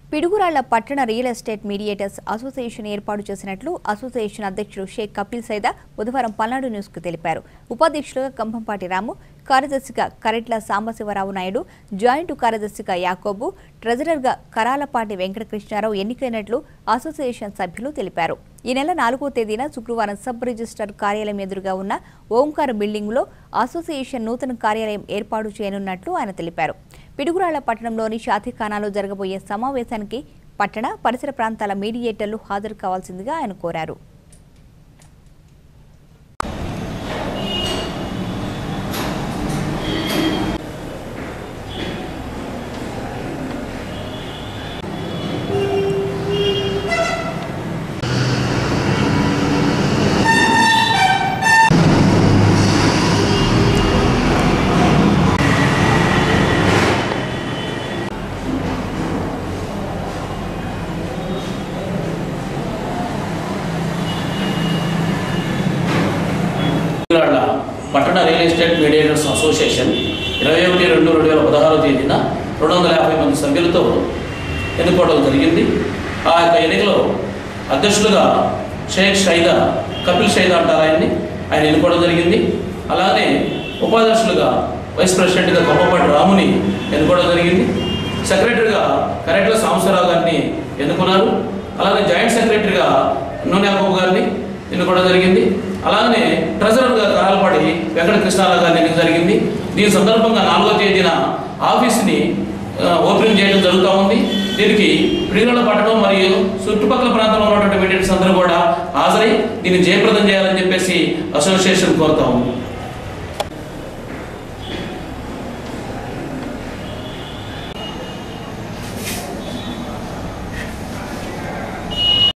పిడుగురాళ్ల పట్టణ real estate mediators association ఏర్పాటు చేసినట్లు అసోసియేషన్ అధ్యక్షుడు షేక్ కపిల్ సైదా బుధవారం పల్నాడు న్యూస్ కు తెలిపారు ఉపాధ్యక్షులుగా కంభంపాటి రాము కార్యదర్శిగా కరెట్ల సాంబశివరావు నాయుడు జాయింట్ కార్యదర్శిగా యాకోబు ట్రెజరర్గా కరాలపాటి వెంకటకృష్ణారావు ఎన్నికైనట్లు అసోసియేషన్ సభ్యులు తెలిపారు ఈ నెల నాలుగో తేదీన శుక్రవారం సబ్ రిజిస్టర్ కార్యాలయం ఎదురుగా ఉన్న ఓంకార్ బిల్డింగ్లో అసోసియేషన్ నూతన కార్యాలయం ఏర్పాటు చేయనున్నట్లు ఆయన తెలిపారు పిడుగురాళ్ల పట్టణంలోని షాతిఖానాలో జరగబోయే సమావేశానికి పట్టణ పరిసర ప్రాంతాల మీడియేటర్లు హాజరు కావాల్సిందిగా ఆయన కోరారు పిడుగురాళ్ల పట్టణ రియల్ ఎస్టేట్ మీడియేటర్స్ అసోసియేషన్ ఇరవై ఒకటి రెండు రెండు వేల పదహారో తేదీన రెండు వందల యాభై మంది సభ్యులతో ఎన్నుకోవడం జరిగింది ఆ యొక్క ఎన్నికలో అధ్యక్షులుగా షేక్ షైదా కపిల్ షైదా అంటారు ఆయన్ని ఆయన ఎన్నుకోవడం జరిగింది అలానే ఉపాధ్యక్షులుగా వైస్ ప్రెసిడెంట్గా కొమ్మపాటి రాముని ఎన్నుకోవడం జరిగింది సెక్రటరీగా కరెక్ట్గా సాంబశివరావు గారిని ఎన్నుకున్నారు అలానే జాయింట్ సెక్రటరీగా నూనె యాకబ్ గారిని ఎన్నుకోవడం జరిగింది అలానే ట్రెజరర్గా కరాలపాటి వెంకట కృష్ణారావు గారిని ఎన్నిక జరిగింది దీని సందర్భంగా నాలుగో తేదీన ఆఫీస్ని ఆ, ఓపెనింగ్ చేయడం జరుగుతూ ఉంది దీనికి పిడిగల పట్టణం మరియు చుట్టుపక్కల ప్రాంతంలో ఉన్నటువంటి మీడియట్స్ అందరూ కూడా హాజరై దీన్ని జయప్రదం చేయాలని చెప్పేసి అసోసియేషన్ కోరుతా ఉంది